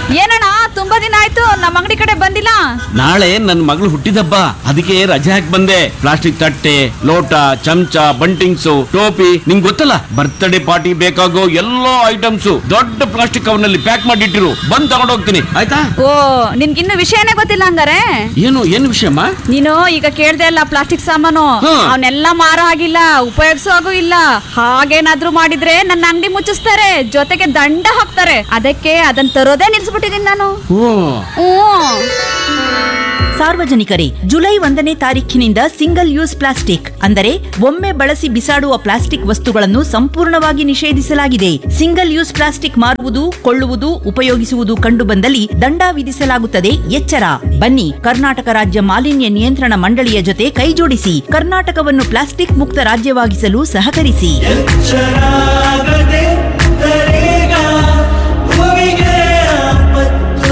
ಏನಣ್ಣ ತುಂಬಾ ದಿನ ಆಯ್ತು ನಮ್ಮ ಅಂಗಡಿ ಕಡೆ ಬಂದಿಲ್ಲ ನಾಳೆ ನನ್ನ ಮಗಳು ಹುಟ್ಟಿದಬ್ಬ ಅದಕ್ಕೆ ರಜೆ ಹಾಕಿ ಬಂದೆ ಪ್ಲಾಸ್ಟಿಕ್ ತಟ್ಟೆ ಲೋಟ ಚಮಚ ಬಂಟಿಂಗ್ಸು ಟೋಪಿ ನಿಂಗ್ ಗೊತ್ತಲ್ಲ ಬರ್ತ್ಡೇ ಪಾರ್ಟಿ ಬೇಕಾಗೋ ಎಲ್ಲಾ ಐಟಮ್ಸ್ ದೊಡ್ಡ ಪ್ಲಾಸ್ಟಿಕ್ ಕವರ್ನಲ್ಲಿ ಪ್ಯಾಕ್ ಮಾಡಿಟ್ಟಿರು ಬಂದ್ ತಗೊಂಡ್ ಹೋಗ್ತೀನಿ ಆಯ್ತಾ ಓ ನಿನ್ಗಿನ್ನು ವಿಷಯನೇ ಗೊತ್ತಿಲ್ಲ ಹಂಗಾರೆ ಏನು ಏನು ವಿಷಯಮ್ಮ ನೀನು ಈಗ ಕೇಳ್ದೆ ಅಲ್ಲ ಪ್ಲಾಸ್ಟಿಕ್ ಸಾಮಾನು ಹಾ. ಅವನ್ನೆಲ್ಲ ಮಾರೋ ಆಗಿಲ್ಲ ಉಪಯೋಗಿಸೋ ಹಾಗೂ ಇಲ್ಲ ಹಾಗೇನಾದ್ರೂ ಮಾಡಿದ್ರೆ ನನ್ನ ಅಂಗಡಿ ಮುಚ್ಚಿಸ್ತಾರೆ ಜೊತೆಗೆ ದಂಡ ಹಾಕ್ತಾರೆ ಅದಕ್ಕೆ ಅದನ್ನ ತರೋದೇ ನಿಲ್ಸ್ಬಿಟ್ಟಿದೀನಿ ನಾನು ಓ ಹ್ಮ್ ಸಾರ್ವಜನಿಕರೇ ಜುಲೈ ಒಂದನೇ ತಾರೀಖಿನಿಂದ ಸಿಂಗಲ್ ಯೂಸ್ ಪ್ಲಾಸ್ಟಿಕ್ ಅಂದರೆ ಒಮ್ಮೆ ಬಳಸಿ ಬಿಸಾಡುವ ಪ್ಲಾಸ್ಟಿಕ್ ವಸ್ತುಗಳನ್ನು ಸಂಪೂರ್ಣವಾಗಿ ನಿಷೇಧಿಸಲಾಗಿದೆ ಸಿಂಗಲ್ ಯೂಸ್ ಪ್ಲಾಸ್ಟಿಕ್ ಮಾರುವುದು ಕೊಳ್ಳುವುದು ಉಪಯೋಗಿಸುವುದು ಕಂಡುಬಂದಲ್ಲಿ ದಂಡ ವಿಧಿಸಲಾಗುತ್ತದೆ ಎಚ್ಚರ ಬನ್ನಿ ಕರ್ನಾಟಕ ರಾಜ್ಯ ಮಾಲಿನ್ಯ ನಿಯಂತ್ರಣ ಮಂಡಳಿಯ ಜೊತೆ ಕೈಜೋಡಿಸಿ ಕರ್ನಾಟಕವನ್ನು ಪ್ಲಾಸ್ಟಿಕ್ ಮುಕ್ತ ರಾಜ್ಯವಾಗಿಸಲು ಸಹಕರಿಸಿ ಶರಾಗದೆ ತರೇಗ ಭೂಮಿಗೆ ಆಪತ್ತು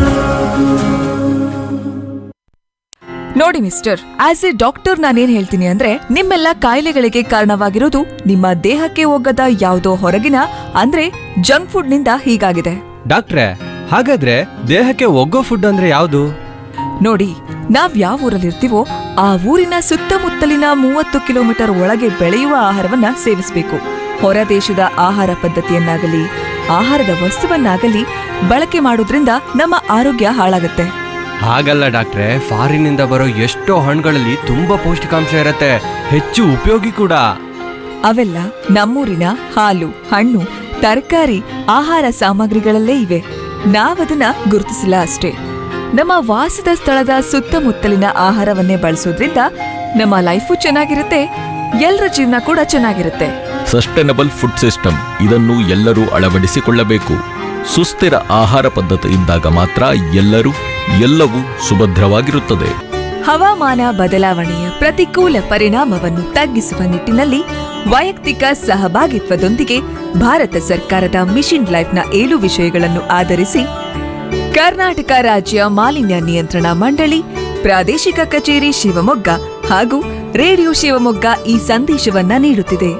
ನೋಡಿ ಮಿಸ್ಟರ್ ಆಸ್ ಎ ಡಾಕ್ಟರ್ ನಾನೇನ್ ಹೇಳ್ತೀನಿ ಅಂದ್ರೆ ನಿಮ್ಮೆಲ್ಲ ಕಾಯಿಲೆಗಳಿಗೆ ಕಾರಣವಾಗಿರೋದು ನಿಮ್ಮ ದೇಹಕ್ಕೆ ಹೋಗದ ಯಾವುದೋ ಹೊರಗಿನ ಅಂದ್ರೆ ಜಂಕ್ ಫುಡ್ ನಿಂದ ಹೀಗಾಗಿದೆ ಡಾಕ್ಟ್ರೆ ಹಾಗಾದ್ರೆ ದೇಹಕ್ಕೆ ಒಗ್ಗೋ ಫುಡ್ ಅಂದ್ರೆ ಯಾವುದು ನೋಡಿ ನಾವ್ ಯಾವ ಊರಲ್ಲಿರ್ತೀವೋ ಆ ಊರಿನ ಸುತ್ತಮುತ್ತಲಿನ ಮೂವತ್ತು ಕಿಲೋಮೀಟರ್ ಒಳಗೆ ಬೆಳೆಯುವ ಆಹಾರವನ್ನ ಸೇವಿಸಬೇಕು ಹೊರ ದೇಶದ ಆಹಾರ ಪದ್ಧತಿಯನ್ನಾಗಲಿ ಆಹಾರದ ವಸ್ತುವನ್ನಾಗಲಿ ಬಳಕೆ ಮಾಡೋದ್ರಿಂದ ನಮ್ಮ ಆರೋಗ್ಯ ಹಾಳಾಗುತ್ತೆ ಹಾಗಲ್ಲ ಡಾಕ್ಟ್ರೆ ಫಾರಿನಿಂದ ಬರೋ ಎಷ್ಟೋ ಹಣ್ಣುಗಳಲ್ಲಿ ತುಂಬಾ ಪೌಷ್ಟಿಕಾಂಶ ಇರತ್ತೆ ಹೆಚ್ಚು ಉಪಯೋಗಿ ಕೂಡ ಅವೆಲ್ಲ ನಮ್ಮೂರಿನ ಹಾಲು ಹಣ್ಣು ತರಕಾರಿ ಆಹಾರ ಸಾಮಗ್ರಿಗಳಲ್ಲೇ ಇವೆ ನಾವದನ್ನ ಗುರುತಿಸಿಲ್ಲ ಅಷ್ಟೇ ನಮ್ಮ ವಾಸದ ಸ್ಥಳದ ಸುತ್ತಮುತ್ತಲಿನ ಆಹಾರವನ್ನೇ ಬಳಸೋದ್ರಿಂದ ನಮ್ಮ ಲೈಫು ಚೆನ್ನಾಗಿರುತ್ತೆ ಎಲ್ಲರ ಜೀವನ ಕೂಡ ಚೆನ್ನಾಗಿರುತ್ತೆ ಸಸ್ಟೈನಬಲ್ ಫುಡ್ ಸಿಸ್ಟಮ್ ಇದನ್ನು ಎಲ್ಲರೂ ಅಳವಡಿಸಿಕೊಳ್ಳಬೇಕು ಸುಸ್ಥಿರ ಆಹಾರ ಪದ್ಧತಿ ಇದ್ದಾಗ ಮಾತ್ರ ಎಲ್ಲರೂ ಎಲ್ಲವೂ ಸುಭದ್ರವಾಗಿರುತ್ತದೆ ಹವಾಮಾನ ಬದಲಾವಣೆಯ ಪ್ರತಿಕೂಲ ಪರಿಣಾಮವನ್ನು ತಗ್ಗಿಸುವ ನಿಟ್ಟಿನಲ್ಲಿ ವೈಯಕ್ತಿಕ ಸಹಭಾಗಿತ್ವದೊಂದಿಗೆ ಭಾರತ ಸರ್ಕಾರದ ಮಿಷನ್ ಲೈಫ್ನ ಏಳು ವಿಷಯಗಳನ್ನು ಆಧರಿಸಿ ಕರ್ನಾಟಕ ರಾಜ್ಯ ಮಾಲಿನ್ಯ ನಿಯಂತ್ರಣ ಮಂಡಳಿ ಪ್ರಾದೇಶಿಕ ಕಚೇರಿ ಶಿವಮೊಗ್ಗ ಹಾಗೂ ರೇಡಿಯೋ ಶಿವಮೊಗ್ಗ ಈ ಸಂದೇಶವನ್ನ ನೀಡುತ್ತಿದೆ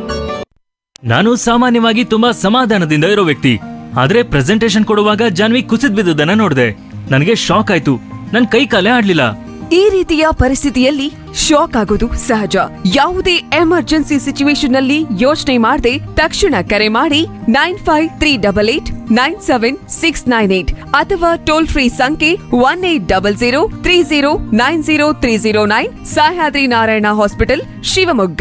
ನಾನು ಸಾಮಾನ್ಯವಾಗಿ ತುಂಬಾ ಸಮಾಧಾನದಿಂದ ಇರೋ ವ್ಯಕ್ತಿ ಆದ್ರೆ ಪ್ರೆಸೆಂಟೇಶನ್ ಕೊಡುವಾಗ ಜಾನ್ವಿ ಕುಸಿದ್ ಬಿದ್ದುದನ್ನ ನೋಡಿದೆ ನನಗೆ ಶಾಕ್ ಆಯ್ತು ನನ್ ಕೈ ಕಾಲೇ ಆಡ್ಲಿಲ್ಲ ಈ ರೀತಿಯ ಪರಿಸ್ಥಿತಿಯಲ್ಲಿ ಶಾಕ್ ಆಗೋದು ಸಹಜ ಯಾವುದೇ ಎಮರ್ಜೆನ್ಸಿ ಸಿಚುವೇಶನ್ ನಲ್ಲಿ ಯೋಚನೆ ಮಾಡದೆ ತಕ್ಷಣ ಕರೆ ಮಾಡಿ nine five three double eight nine seven six nine eight ಅಥವಾ ಟೋಲ್ ಫ್ರೀ ಸಂಖ್ಯೆ one eight double zero three zero nine zero three zero nine Sahyadri Narayana hospital Shivamogga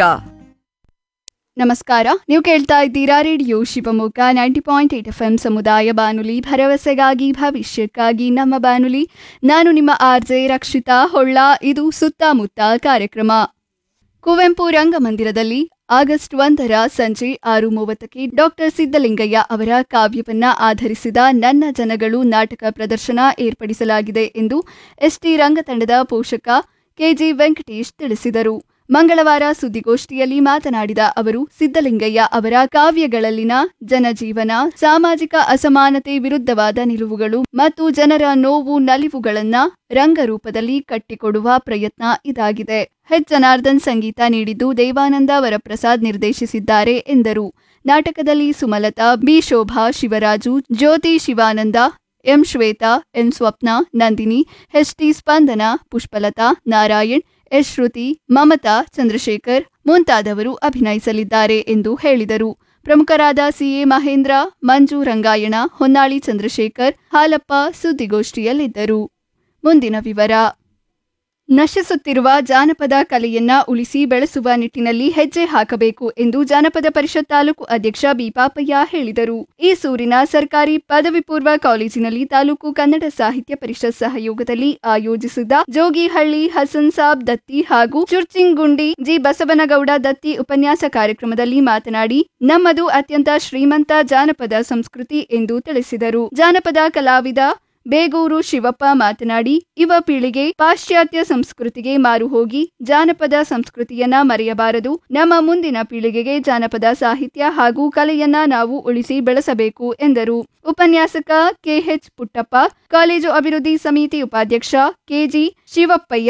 ನಮಸ್ಕಾರ ನೀವು ಕೇಳ್ತಾ ಇದ್ದೀರಾ radio Shivamogga ninety point eight F M ಸಮುದಾಯ ಬಾನುಲಿ ಭರವಸೆಗಾಗಿ ಭವಿಷ್ಯಕ್ಕಾಗಿ ನಮ್ಮ ಬಾನುಲಿ ನಾನು ನಿಮ್ಮ ಆರ್ ಜೆ ರಕ್ಷಿತಾ ಹೊಳ್ಳ ಇದು ಸುತ್ತಮುತ್ತ ಕಾರ್ಯಕ್ರಮ ಕುವೆಂಪು ರಂಗಮಂದಿರದಲ್ಲಿ ಆಗಸ್ಟ್ ಒಂದರ ಸಂಜೆ ಆರು ಮೂವತ್ತಕ್ಕೆ ಡಾಕ್ಟರ್ ಸಿದ್ದಲಿಂಗಯ್ಯ ಅವರ ಕಾವ್ಯವನ್ನ ಆಧರಿಸಿದ ನನ್ನ ಜನಗಳು ನಾಟಕ ಪ್ರದರ್ಶನ ಏರ್ಪಡಿಸಲಾಗಿದೆ ಎಂದು ಎಸ್ಟಿ ರಂಗತಂಡದ ಪೋಷಕ ಕೆಜಿ ವೆಂಕಟೇಶ್ ತಿಳಿಸಿದರು ಮಂಗಳವಾರ ಸುದ್ದಿಗೋಷ್ಠಿಯಲ್ಲಿ ಮಾತನಾಡಿದ ಅವರು ಸಿದ್ದಲಿಂಗಯ್ಯ ಅವರ ಕಾವ್ಯಗಳಲ್ಲಿನ ಜನಜೀವನ ಸಾಮಾಜಿಕ ಅಸಮಾನತೆ ವಿರುದ್ಧವಾದ ನಿಲುವುಗಳು ಮತ್ತು ಜನರ ನೋವು ನಲಿವುಗಳನ್ನ ರಂಗರೂಪದಲ್ಲಿ ಕಟ್ಟಿಕೊಡುವ ಪ್ರಯತ್ನ ಇದಾಗಿದೆ ಹೆಚ್ ಜನಾರ್ದನ್ ಸಂಗೀತ ನೀಡಿದ್ದು ದೇವಾನಂದ ವರಪ್ರಸಾದ್ ನಿರ್ದೇಶಿಸಿದ್ದಾರೆ ಎಂದರು ನಾಟಕದಲ್ಲಿ Sumalatha B Shobha Shivaraju Jyothi Shivananda M Shwetha M Swapna Nandini H T Spandana Pushpalatha Narayan S Shruthi Mamatha Chandrashekar ಮುಂತಾದವರು ಅಭಿನಯಿಸಲಿದ್ದಾರೆ ಎಂದು ಹೇಳಿದರು ಪ್ರಮುಖರಾದ ಸಿಎ ಮಹೇಂದ್ರ ಮಂಜು ರಂಗಾಯಣ ಹೊನ್ನಾಳಿ ಚಂದ್ರಶೇಖರ್ ಹಾಲಪ್ಪ ಸುದ್ದಿಗೋಷ್ಠಿಯಲ್ಲಿದ್ದರು ಮುಂದಿನ ವಿವರ ನಶಿಸುತ್ತಿರುವ ಜಾನಪದ ಕಲೆಯನ್ನ ಉಳಿಸಿ ಬೆಳೆಸುವ ನಿಟ್ಟಿನಲ್ಲಿ ಹೆಜ್ಜೆ ಹಾಕಬೇಕು ಎಂದು ಜಾನಪದ ಪರಿಷತ್ ತಾಲೂಕು ಅಧ್ಯಕ್ಷ ಬಿ ಪಾಪಯ್ಯ ಹೇಳಿದರು ಈ ಸೂರಿನ ಸರ್ಕಾರಿ ಪದವಿ ಪೂರ್ವ ಕಾಲೇಜಿನಲ್ಲಿ ತಾಲೂಕು ಕನ್ನಡ ಸಾಹಿತ್ಯ ಪರಿಷತ್ ಸಹಯೋಗದಲ್ಲಿ ಆಯೋಜಿಸಿದ್ದ ಜೋಗಿಹಳ್ಳಿ ಹಸನ್ ಸಾಬ್ ದತ್ತಿ ಹಾಗೂ ಚುರ್ಚಿಂಗುಂಡಿ ಜಿ ಬಸವನಗೌಡ ದತ್ತಿ ಉಪನ್ಯಾಸ ಕಾರ್ಯಕ್ರಮದಲ್ಲಿ ಮಾತನಾಡಿ ನಮ್ಮದು ಅತ್ಯಂತ ಶ್ರೀಮಂತ ಜಾನಪದ ಸಂಸ್ಕೃತಿ ಎಂದು ತಿಳಿಸಿದರು ಜಾನಪದ ಕಲಾವಿದ ಬೇಗೂರು ಶಿವಪ್ಪ ಮಾತನಾಡಿ ಯುವ ಪೀಳಿಗೆ ಪಾಶ್ಚಾತ್ಯ ಸಂಸ್ಕೃತಿಗೆ ಮಾರು ಹೋಗಿ ಜಾನಪದ ಸಂಸ್ಕೃತಿಯನ್ನ ಮರೆಯಬಾರದು ನಮ್ಮ ಮುಂದಿನ ಪೀಳಿಗೆಗೆ ಜಾನಪದ ಸಾಹಿತ್ಯ ಹಾಗೂ ಕಲೆಯನ್ನ ನಾವು ಉಳಿಸಿ ಬೆಳೆಸಬೇಕು ಎಂದರು ಉಪನ್ಯಾಸಕ ಕೆಎಚ್ ಪುಟ್ಟಪ್ಪ ಕಾಲೇಜು ಅಭಿವೃದ್ಧಿ ಸಮಿತಿ ಉಪಾಧ್ಯಕ್ಷ ಕೆಜಿ ಶಿವಪ್ಪಯ್ಯ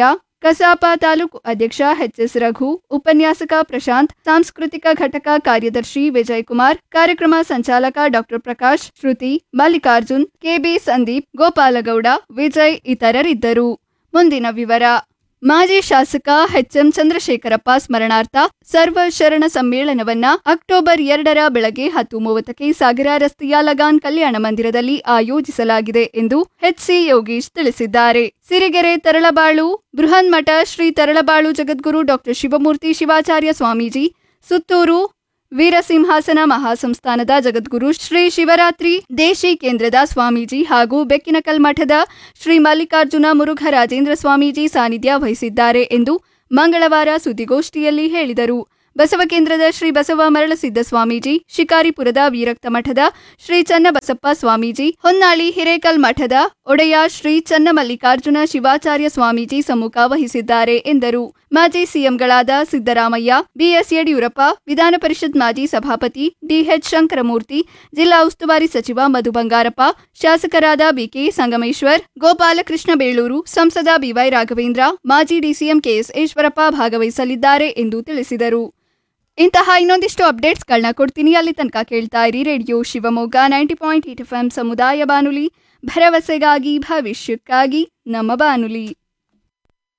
ಕಸಾಪ ತಾಲೂಕು ಅಧ್ಯಕ್ಷ ಎಚ್ಎಸ್ ರಘು ಉಪನ್ಯಾಸಕ ಪ್ರಶಾಂತ್ ಸಾಂಸ್ಕೃತಿಕ ಘಟಕ ಕಾರ್ಯದರ್ಶಿ ವಿಜಯ್ ಕುಮಾರ್ ಕಾರ್ಯಕ್ರಮ ಸಂಚಾಲಕ ಡಾಕ್ಟರ್ ಪ್ರಕಾಶ್ ಶ್ರುತಿ ಮಲ್ಲಿಕಾರ್ಜುನ್ ಕೆಬಿ ಸಂದೀಪ್ ಗೋಪಾಲಗೌಡ ವಿಜಯ್ ಇತರರಿದ್ದರು ಮುಂದಿನ ವಿವರ ಮಾಜಿ ಶಾಸಕ ಎಚ್ಎಂ ಚಂದ್ರಶೇಖರಪ್ಪ ಸ್ಮರಣಾರ್ಥ ಸರ್ವ ಶರಣ ಸಮ್ಮೇಳನವನ್ನ ಅಕ್ಟೋಬರ್ ಎರಡರ ಬೆಳಗ್ಗೆ ಹತ್ತು ಮೂವತ್ತಕ್ಕೆ ಸಾಗರ ರಸ್ತೆಯ ಲಗಾನ್ ಕಲ್ಯಾಣ ಮಂದಿರದಲ್ಲಿ ಆಯೋಜಿಸಲಾಗಿದೆ ಎಂದು ಎಚ್ಸಿ ಯೋಗೀಶ್ ತಿಳಿಸಿದ್ದಾರೆ ಸಿರಿಗೆರೆ ತರಳಬಾಳು ಬೃಹನ್ಮಠ ಶ್ರೀ ತರಳಬಾಳು ಜಗದ್ಗುರು ಡಾಕ್ಟರ್ ಶಿವಮೂರ್ತಿ ಶಿವಾಚಾರ್ಯ ಸ್ವಾಮೀಜಿ ಸುತ್ತೂರು ವೀರಸಿಂಹಾಸನ ಮಹಾಸಂಸ್ಥಾನದ ಜಗದ್ಗುರು ಶ್ರೀ ಶಿವರಾತ್ರಿ ದೇಶಿ ಕೇಂದ್ರದ ಸ್ವಾಮೀಜಿ ಹಾಗೂ ಬೆಕ್ಕಿನಕಲ್ ಮಠದ ಶ್ರೀ ಮಲ್ಲಿಕಾರ್ಜುನ ಮುರುಘರಾಜೇಂದ್ರ ಸ್ವಾಮೀಜಿ ಸಾನ್ನಿಧ್ಯ ವಹಿಸಿದ್ದಾರೆ ಎಂದು ಮಂಗಳವಾರ ಸುದ್ದಿಗೋಷ್ಠಿಯಲ್ಲಿ ಹೇಳಿದರು ಬಸವ ಕೇಂದ್ರದ ಶ್ರೀ ಬಸವ ಮರಳಸಿದ್ದ ಸ್ವಾಮೀಜಿ ಶಿಕಾರಿಪುರದ ವೀರಕ್ತ ಮಠದ ಶ್ರೀ ಚನ್ನಬಸಪ್ಪ ಸ್ವಾಮೀಜಿ ಹೊನ್ನಾಳಿ ಹಿರೇಕಲ್ ಮಠದ ಒಡೆಯ ಶ್ರೀ ಚನ್ನಮಲ್ಲಿಕಾರ್ಜುನ ಶಿವಾಚಾರ್ಯ ಸ್ವಾಮೀಜಿ ಸಮ್ಮುಖ ವಹಿಸಿದ್ದಾರೆ ಎಂದರು ಮಾಜಿ ಸಿಎಂಗಳಾದ ಸಿದ್ದರಾಮಯ್ಯ ಬಿಎಸ್ ಯಡಿಯೂರಪ್ಪ ವಿಧಾನ ಪರಿಷತ್ ಮಾಜಿ ಸಭಾಪತಿ ಡಿಎಚ್ ಶಂಕರಮೂರ್ತಿ ಜಿಲ್ಲಾ ಉಸ್ತುವಾರಿ ಸಚಿವ ಮಧು ಬಂಗಾರಪ್ಪ ಶಾಸಕರಾದ ಬಿಕೆ ಸಂಗಮೇಶ್ವರ್ ಗೋಪಾಲಕೃಷ್ಣ ಬೇಳೂರು ಸಂಸದ ಬಿವೈ ರಾಘವೇಂದ್ರ ಮಾಜಿ ಡಿಸಿಎಂ ಕೆಎಸ್ ಈಶ್ವರಪ್ಪ ಭಾಗವಹಿಸಲಿದ್ದಾರೆ ಎಂದು ತಿಳಿಸಿದರು ಇಂತಹ ಇನ್ನೊಂದಿಷ್ಟು ಅಪ್ಡೇಟ್ಸ್ಗಳನ್ನ ಕೊಡ್ತೀನಿ ಅಲ್ಲಿ ತನಕ ಕೇಳ್ತಾ ಇರಿ radio Shivamogga ninety point eight F M ಸಮುದಾಯ ಬಾನುಲಿ ಭರವಸೆಗಾಗಿ ಭವಿಷ್ಯಕ್ಕಾಗಿ ನಮ್ಮ ಬಾನುಲಿ